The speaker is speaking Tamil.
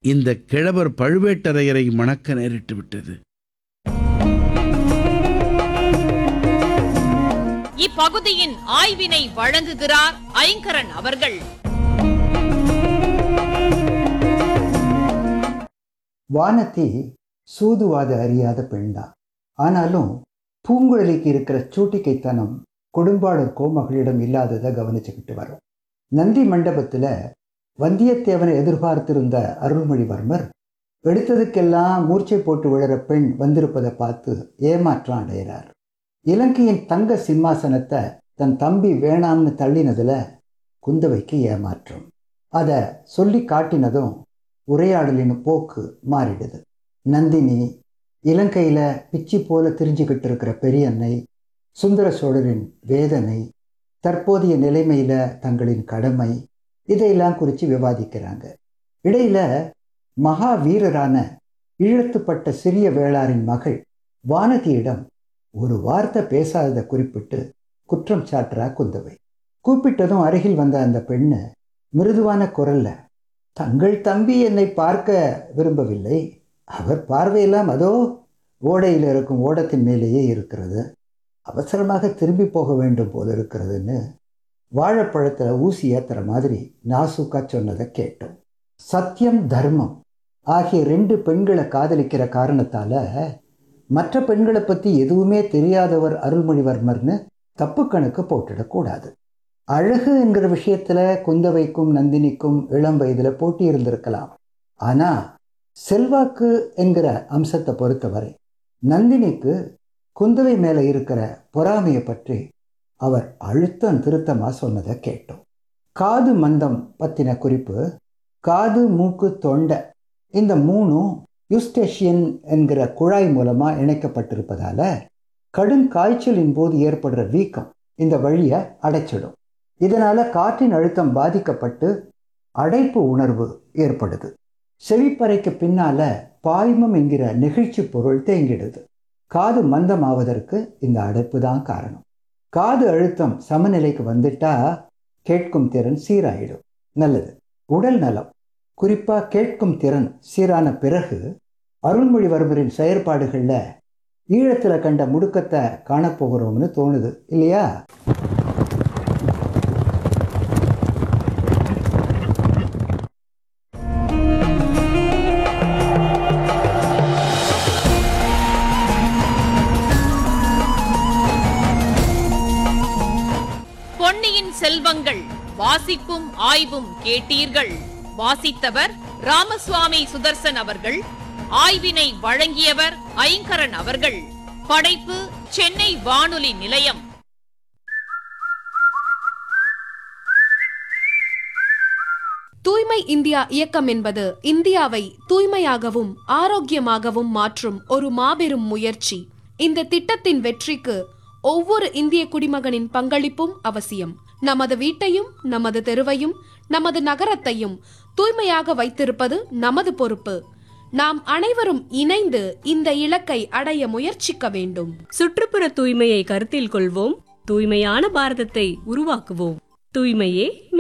இந்த கிழவர் பழுவேட்டரையரை மணக்க நேரிட்டு விட்டது இப்பகுதியின் ஆய்வினை வழங்குகிறார் ஐங்கரன் அவர்கள் வானதி சூதுவாத அறியாத பெண்தான் ஆனாலும் பூங்குழலிக்கு இருக்கிற சூட்டிக்கைத்தனம் கொடும்பாளூர் கோமகளிடம் இல்லாததை கவனிச்சுக்கிட்டு வரும் நந்தி மண்டபத்தில் வந்தியத்தேவனை எதிர்பார்த்திருந்த அருள்மொழிவர்மர் எடுத்ததுக்கெல்லாம் மூர்ச்சை போட்டு விழற பெண் வந்திருப்பதை பார்த்து ஏமாற்றம் அடைகிறார் இலங்கையின் தங்க சிம்மாசனத்தை தன் தம்பி வேணாம்னு தள்ளினதுல குந்தவைக்கு ஏமாற்றம் அதை சொல்லி காட்டினதும் உரையாடலின் போக்கு மாறிடுது நந்தினி இலங்கையில் பிச்சி போல திரிஞ்சுக்கிட்டு இருக்கிற பெரியன்னை சுந்தர சோழரின் வேதனை தற்போதைய நிலைமையில் தங்களின் கடமை இதையெல்லாம் குறித்து விவாதிக்கிறாங்க இடையில மகாவீரரான இழுத்துப்பட்ட சிறிய வேளாரின் மகள் வானதியிடம் ஒரு வார்த்தை பேசாததை குறிப்பிட்டு குற்றம் சாட்டுறா குந்தவை கூப்பிட்டதும் அருகில் வந்த அந்த பெண்ணு மிருதுவான குரல்ல தங்கள் தம்பி என்னை பார்க்க விரும்பவில்லை அவர் பார்வையெல்லாம் அதோ ஓடையில் இருக்கும் ஓடத்தின் மேலேயே இருக்கிறது அவசரமாக திரும்பி போக வேண்டும் போல இருக்கிறதுன்னு வாழைப்பழத்தில் ஊசி ஏத்துற மாதிரி நாசுக்கா சொன்னதை கேட்டோம் சத்தியம் தர்மம் ஆகிய ரெண்டு பெண்களை காதலிக்கிற காரணத்தால மற்ற பெண்களை பற்றி எதுவுமே தெரியாதவர் அருள்மொழிவர்மர்னு தப்பு கணக்கு போட்டுடக்கூடாது அழகு என்கிற விஷயத்துல குந்தவைக்கும் நந்தினிக்கும் இளம் வயதுல போட்டி இருந்திருக்கலாம் ஆனா செல்வாக்கு என்கிற அம்சத்தை பொறுத்தவரை நந்தினிக்கு குந்தவை மேல இருக்கிற பொறாமையை பற்றி அவர் அழுத்தம் திருத்தமா சொன்னதை கேட்டோம் காது மந்தம் பத்தின குறிப்பு காது மூக்கு தொண்டை இந்த மூணும் யூஸ்டேஷியன் என்கிற குழாய் மூலமா இணைக்கப்பட்டிருப்பதால கடும் காய்ச்சலின் போது ஏற்படுற வீக்கம் இந்த வழியை அடைச்சிடும் இதனால காற்றின் அழுத்தம் பாதிக்கப்பட்டு அடைப்பு உணர்வு ஏற்படுது செவிப்பறைக்கு பின்னால பாய்மம் என்கிற நெகிழ்ச்சி பொருள் தேங்கிடுது காது மந்தமாவதற்கு இந்த அடைப்பு தான் காரணம் காது அழுத்தம் சமநிலைக்கு வந்துட்டா கேட்கும் திறன் சீராயிடும் நல்லது உடல் நலம் குறிப்பா கேட்கும் திறன் சீரான பிறகு அருள்மொழிவர்மரின் செயற்பாடுகளில் ஈழத்தில் கண்ட முடுக்கத்தை காணப்போகிறோம்னு தோணுது இல்லையா பொன்னியின் செல்வங்கள் வாசிப்பும் ஆய்வும் கேட்டீர்கள் வாசித்தவர் ராமசுவாமி சுதர்சன் அவர்கள் ஆய்வினை வழங்கியவர் ஐங்கரன் அவர்கள் படைப்பு சென்னை வானொலி நிலையம் தூய்மை இந்தியா இயக்கம் என்பது இந்தியாவை தூய்மையாகவும் ஆரோக்கியமாகவும் மாற்றும் ஒரு மாபெரும் முயற்சி இந்த திட்டத்தின் வெற்றிக்கு ஒவ்வொரு இந்திய குடிமகனின் பங்களிப்பும் அவசியம் நமது வீட்டையும் நமது தெருவையும் நமது நகரத்தையும் தூய்மையாக வைத்திருப்பது நமது பொறுப்பு நாம் அனைவரும் இணைந்து இந்த இலக்கை அடைய முயற்சிக்க வேண்டும் சுற்றுப்புற தூய்மையை கருத்தில் கொள்வோம் தூய்மையான பாரதத்தை உருவாக்குவோம் தூய்மையே